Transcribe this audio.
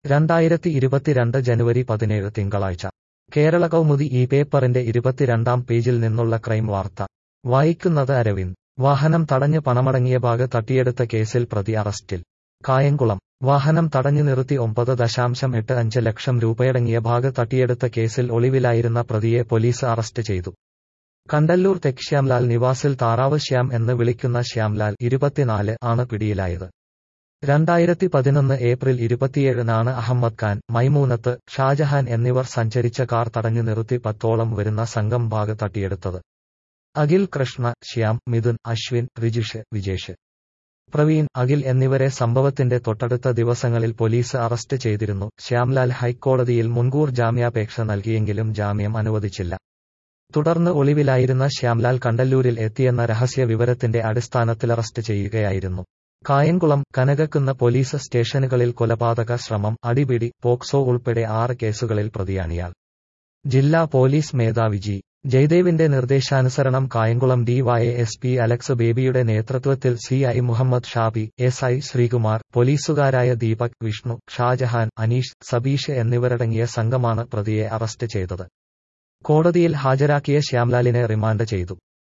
രണ്ടായിരത്തി ഇരുപത്തിരണ്ട് ജനുവരി പതിനേഴ് തിങ്കളാഴ്ച കേരള കൗമുദി ഈ പേപ്പറിന്റെ ഇരുപത്തിരണ്ടാം പേജിൽ നിന്നുള്ള ക്രൈം വാർത്ത വായിക്കുന്നത് അരവിന്ദ് വാഹനം തടഞ്ഞ് പണമടങ്ങിയ ബാഗ് തട്ടിയെടുത്ത കേസിൽ പ്രതി അറസ്റ്റിൽ കായംകുളം വാഹനം തടഞ്ഞു നിർത്തി ഒമ്പത് ദശാംശം എട്ട് അഞ്ച് ലക്ഷം രൂപയടങ്ങിയ ബാഗ് തട്ടിയെടുത്ത കേസിൽ ഒളിവിലായിരുന്ന പ്രതിയെ പോലീസ് അറസ്റ്റ് ചെയ്തു കണ്ടല്ലൂർ തെക്ക് ശ്യാംലാൽ നിവാസിൽ താറാവ് ശ്യാം എന്ന് വിളിക്കുന്ന ശ്യാംലാൽ ഇരുപത്തിനാല് ആണ് പിടിയിലായത് രണ്ടായിരത്തി പതിനൊന്ന് ഏപ്രിൽ ഇരുപത്തിയേഴിനാണ് അഹമ്മദ് ഖാൻ മൈമൂനത്ത് ഷാജഹാൻ എന്നിവർ സഞ്ചരിച്ച കാർ തടഞ്ഞു നിർത്തി പത്തോളം വരുന്ന സംഘം ബാഗ് തട്ടിയെടുത്തത് അഖിൽ കൃഷ്ണ ശ്യാം മിഥുൻ അശ്വിൻ റിജിഷ് വിജേഷ് പ്രവീൺ അഖിൽ എന്നിവരെ സംഭവത്തിന്റെ തൊട്ടടുത്ത ദിവസങ്ങളിൽ പോലീസ് അറസ്റ്റ് ചെയ്തിരുന്നു ശ്യാംലാൽ ഹൈക്കോടതിയിൽ മുൻകൂർ ജാമ്യാപേക്ഷ നൽകിയെങ്കിലും ജാമ്യം അനുവദിച്ചില്ല തുടർന്ന് ഒളിവിലായിരുന്ന ശ്യാംലാൽ കണ്ടല്ലൂരിൽ എത്തിയെന്ന രഹസ്യ വിവരത്തിന്റെ അടിസ്ഥാനത്തിൽ അറസ്റ്റ് ചെയ്യുകയായിരുന്നു കായംകുളം കനകക്കുന്ന പോലീസ് സ്റ്റേഷനുകളിൽ കൊലപാതക ശ്രമം അടിപിടി പോക്സോ ഉൾപ്പെടെ ആറ് കേസുകളിൽ പ്രതിയാണിയാൾ ജില്ലാ പോലീസ് മേധാവി ജി ജയദേവിന്റെ നിർദ്ദേശാനുസരണം കായംകുളം ഡിവൈഎസ് പി അലക്സ് ബേബിയുടെ നേതൃത്വത്തിൽ C I Muhammad Shabi S I Sreekumar പോലീസുകാരായ ദീപക് വിഷ്ണു ഷാജഹാൻ അനീഷ് സബീഷ് എന്നിവരടങ്ങിയ സംഘമാണ് പ്രതിയെ അറസ്റ്റ് ചെയ്തത് കോടതിയിൽ ഹാജരാക്കിയ ശ്യാംലാലിനെ റിമാൻഡ് ചെയ്തു